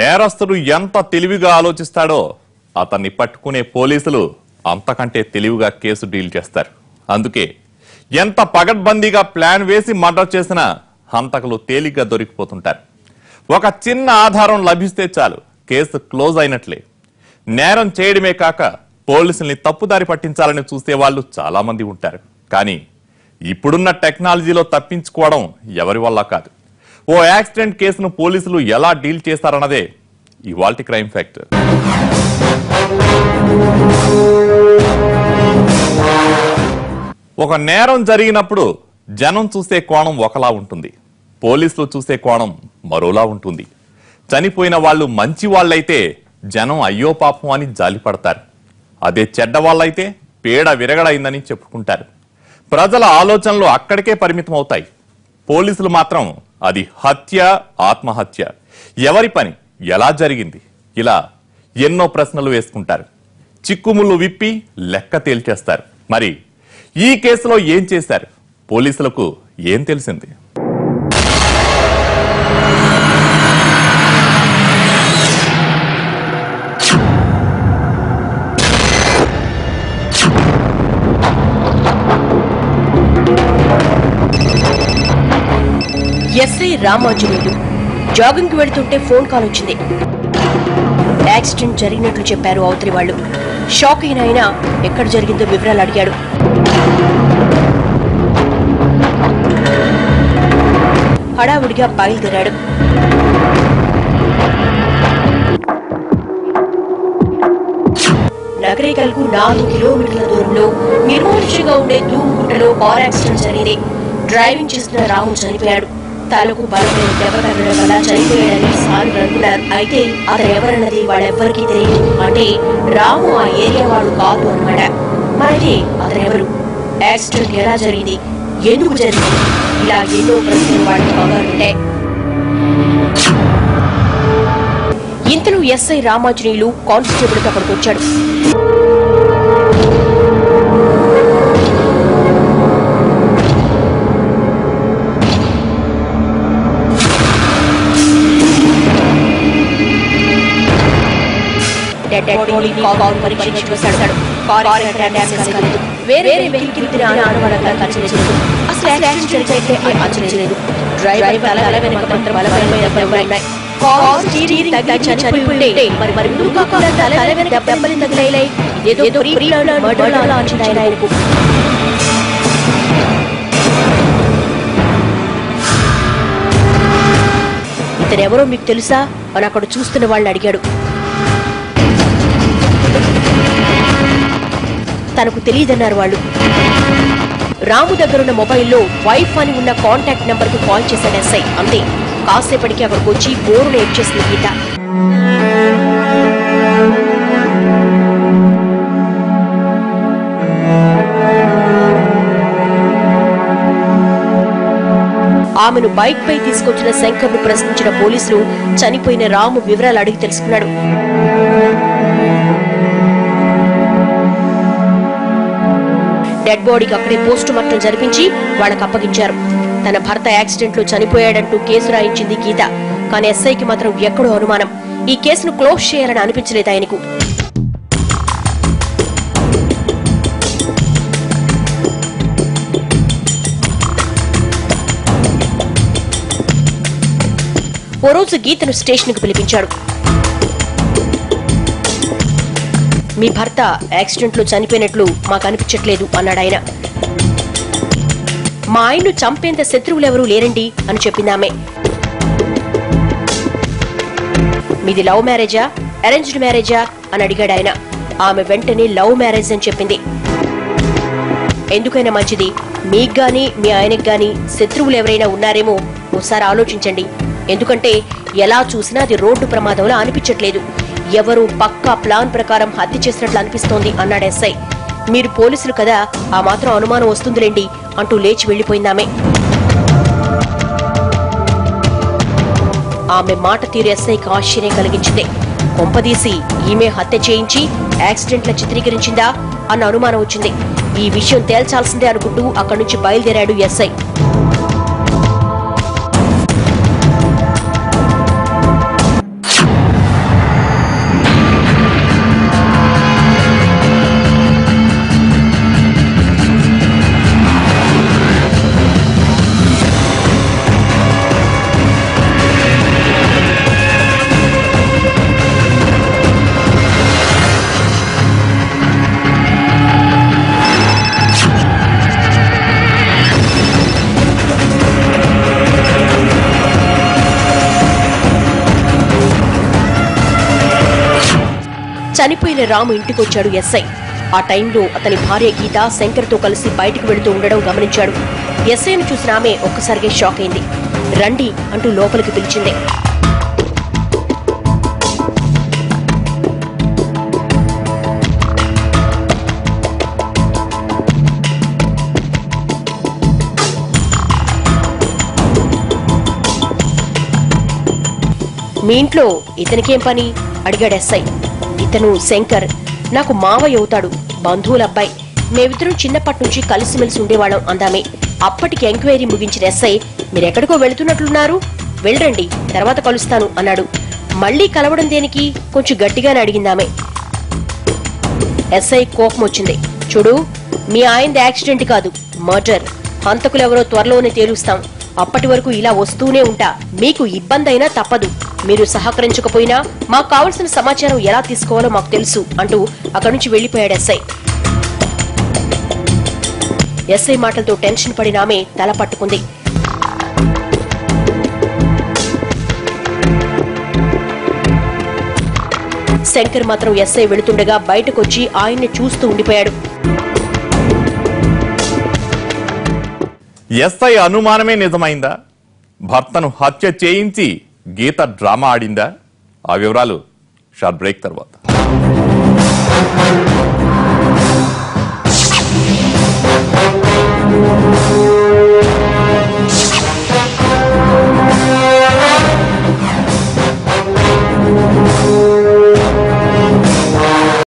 నేరస్తుడు ఎంత తెలివిగా ఆలోచిస్తాడో అతన్ని పట్టుకునే పోలీసులు అంతకంటే తెలివిగా కేసు డీల్ చేస్తారు అందుకే ఎంత పగడ్బందీగా ప్లాన్ వేసి మర్డర్ చేసినా హంతకులు తేలిగ్గా దొరికిపోతుంటారు ఒక చిన్న ఆధారం లభిస్తే చాలు కేసు క్లోజ్ అయినట్లే నేరం చేయడమే కాక పోలీసుల్ని తప్పుదారి పట్టించాలని చూసే వాళ్ళు చాలా మంది ఉంటారు కానీ ఇప్పుడున్న టెక్నాలజీలో తప్పించుకోవడం ఎవరి వల్ల కాదు ఓ యాక్సిడెంట్ కేసును పోలీసులు ఎలా డీల్ చేస్తారన్నదే ఇవాల్టి క్రైమ్ ఫ్యాక్టర్ ఒక నేరం జరిగినప్పుడు జనం చూసే కోణం ఒకలా ఉంటుంది పోలీసులు చూసే కోణం మరోలా ఉంటుంది చనిపోయిన వాళ్ళు మంచి వాళ్ళైతే జనం అయ్యో పాపం అని జాలిపడతారు అదే చెడ్డ వాళ్ళైతే పీడ విరగడైందని చెప్పుకుంటారు ప్రజల ఆలోచనలు అక్కడికే పరిమితం అవుతాయి పోలీసులు మాత్రం అది హత్య ఆత్మహత్య ఎవరి పని ఎలా జరిగింది ఇలా ఎన్నో ప్రశ్నలు వేసుకుంటారు చిక్కుముళ్ళు విప్పి లెక్క తేల్చేస్తారు మరి ఈ కేసులో ఏం చేశారు పోలీసులకు ఏం తెలిసింది ఎస్ఐ రామాంజనేయులు జాగింగ్ వెళుతుంటే ఫోన్ కాల్ వచ్చింది యాక్సిడెంట్ జరిగినట్లు చెప్పారు అవతలి వాళ్ళు షాక్ అయిన ఆయన ఎక్కడ జరిగిందో వివరాలు అడిగాడు హడావుడిగా బయలుదేరాడు నగరికల్కు నాలుగు కిలోమీటర్ల దూరంలో నిర్మానుష్యంగా ఉండే తూముకుంటలో కార్ యాక్సిడెంట్ జరిగింది డ్రైవింగ్ చేస్తున్న రాము చనిపోయాడు తలకు బలమైన దెబ్బ తగ్గడం వల్ల చనిపోయాడని స్థానికులు అనుకున్నారు అయితే అతను ఎవరన్నది వాళ్ళెవ్వరికీ తెలియదు అంటే రాము ఆ ఏరియా వాడు కాదు అన్నమాట మరి అతను ఎవరు యాక్సిడెంట్ ఎలా జరిగింది ఎందుకు జరిగింది ఇలా ఎన్నో ప్రశ్నలు వాళ్ళకి కంగారుంటాయి ఇంతలో ఎస్ఐ రామాంజనేయులు కానిస్టేబుల్ అక్కడికి వచ్చాడు డెడ్ బాడీని కారు పరీక్షించి చూశాడు కారు యాక్సిడెంట్ కాలేదు వేరే వెహికల్ తిరిగి ఆనవాళ్ళగా కచ్చలేదు అసలు యాక్సిడెంట్ జరిగితే ఆచరించలేదు డ్రైవర్ తల వెనక మాత్రం బలమైన దెబ్బలు ఉన్నాయి కారు స్టీరింగ్ తగ్గి చనిపోయి ఉంటే మరి మరి ముందు కాకుండా తల వెనక దెబ్బలు తగిలాయి ఏదో ప్రీ ప్లాన్ మర్డర్ లా అనిపించింది ఆయనకు ఇతనెవరో మీకు తెలుసా అని అక్కడ చూస్తున్న వాళ్ళని అడిగాడు తనకు తెలియదన్నారు వాళ్ళు రాము దగ్గరున్న మొబైల్లో వైఫ్ అని ఉన్న కాంటాక్ట్ నెంబర్ కు కాల్ చేశాడు ఎస్ఐ అంతే కాసేపటికి అక్కడికి వచ్చి బోరును ఎడ్చేసింది గీత ఆమెను బైక్ పై తీసుకొచ్చిన శంకర్ను ప్రశ్నించిన పోలీసులు చనిపోయిన రాము వివరాలు అడిగి తెలుసుకున్నాడు డెడ్ బాడీకి అక్కడే పోస్టు మార్టం జరిపించి వాళ్ళకి అప్పగించారు తన భర్త యాక్సిడెంట్ లో చనిపోయాడంటూ కేసు రాయించింది గీత కానీ ఎస్ఐకి మాత్రం ఎక్కడో అనుమానం ఈ కేసును క్లోజ్ చేయాలని అనిపించలేదు ఆయనకు ఓ రోజు గీతను స్టేషన్కు పిలిపించాడు మీ భర్త యాక్సిడెంట్ లో చనిపోయినట్లు మాకు అనిపించట్లేదు అన్నాడు ఆయన మా ఆయన్ను చంపేంత శత్రువులెవరూ లేరండి అని చెప్పింది ఆమె మీది లవ్ మ్యారేజా అరేంజ్డ్ మ్యారేజా అని అడిగాడు ఆయన ఆమె వెంటనే లవ్ మ్యారేజ్ అని చెప్పింది ఎందుకైనా మంచిది మీకు గాని మీ ఆయనకు గాని శత్రువులు ఎవరైనా ఉన్నారేమో ఒకసారి ఆలోచించండి ఎందుకంటే ఎలా చూసినా అది రోడ్డు ప్రమాదంలో అనిపించట్లేదు ఎవరు పక్కా ప్లాన్ ప్రకారం హత్య చేసినట్లు అనిపిస్తోంది అన్నాడు ఎస్ఐ మీరు పోలీసులు కదా ఆ మాత్రం అనుమానం వస్తుందిలేండి అంటూ లేచి వెళ్లిపోయిందామె ఆమె మాట తీరు ఎస్ఐకి ఆశ్చర్యం కలిగించింది కొంపదీసి ఈమె హత్య చేయించి యాక్సిడెంట్ల చిత్రీకరించిందా అన్న అనుమానం వచ్చింది ఈ విషయం తేల్చాల్సిందే అనుకుంటూ అక్కడి నుంచి బయలుదేరాడు ఎస్ఐ చనిపోయిన రాము ఇంటికొచ్చాడు ఎస్ఐ ఆ టైంలో అతని భార్య గీత శంకర్తో కలిసి బయటకు వెళుతూ ఉండడం గమనించాడు ఎస్ఐను చూసిన ఆమె ఒక్కసారిగా షాక్ అయింది రండి అంటూ లోపలికి పిలిచింది మీ ఇంట్లో ఇతనికేం పని అడిగాడు ఎస్ఐ ఇతను శంకర్ నాకు మావయ్య అవుతాడు బంధువుల అబ్బాయి మేమిద్దరం చిన్నప్పటి నుంచి కలిసిమెలిసి ఉండేవాళ్ళం అందామే అప్పటికి ఎంక్వైరీ ముగించిన ఎస్ఐ మీరెక్కడికో వెళుతున్నట్లున్నారు వెళ్ళండి తర్వాత కలుస్తాను అన్నాడు మళ్ళీ కలవడం దేనికి కొంచెం గట్టిగానే అడిగిందామె ఎస్ఐ కోపం వచ్చింది చూడు మీ ఆయనది యాక్సిడెంట్ కాదు మర్డర్ హంతకులెవరో త్వరలోనే తేలుస్తాం అప్పటి వరకు ఇలా వస్తూనే ఉంటా మీకు ఇబ్బంది అయినా తప్పదు మీరు సహకరించకపోయినా మాకు కావలసిన సమాచారం ఎలా తీసుకోవాలో మాకు తెలుసు అంటూ అక్కడి నుంచి వెళ్లిపోయాడు ఎస్ఐ ఎస్ఐ మాటలతో టెన్షన్ పడిన ఆమె తల పట్టుకుంది శంకర్ మాత్రం ఎస్ఐ వెళుతుండగా బయటకొచ్చి ఆయన్ని చూస్తూ ఉండిపోయాడు ఎస్ఐ అనుమానమే నిజమైందా భర్తను హత్య చేయించి గీత డ్రామా ఆడిందా ఆ వివరాలు షార్ట్ బ్రేక్ తర్వాత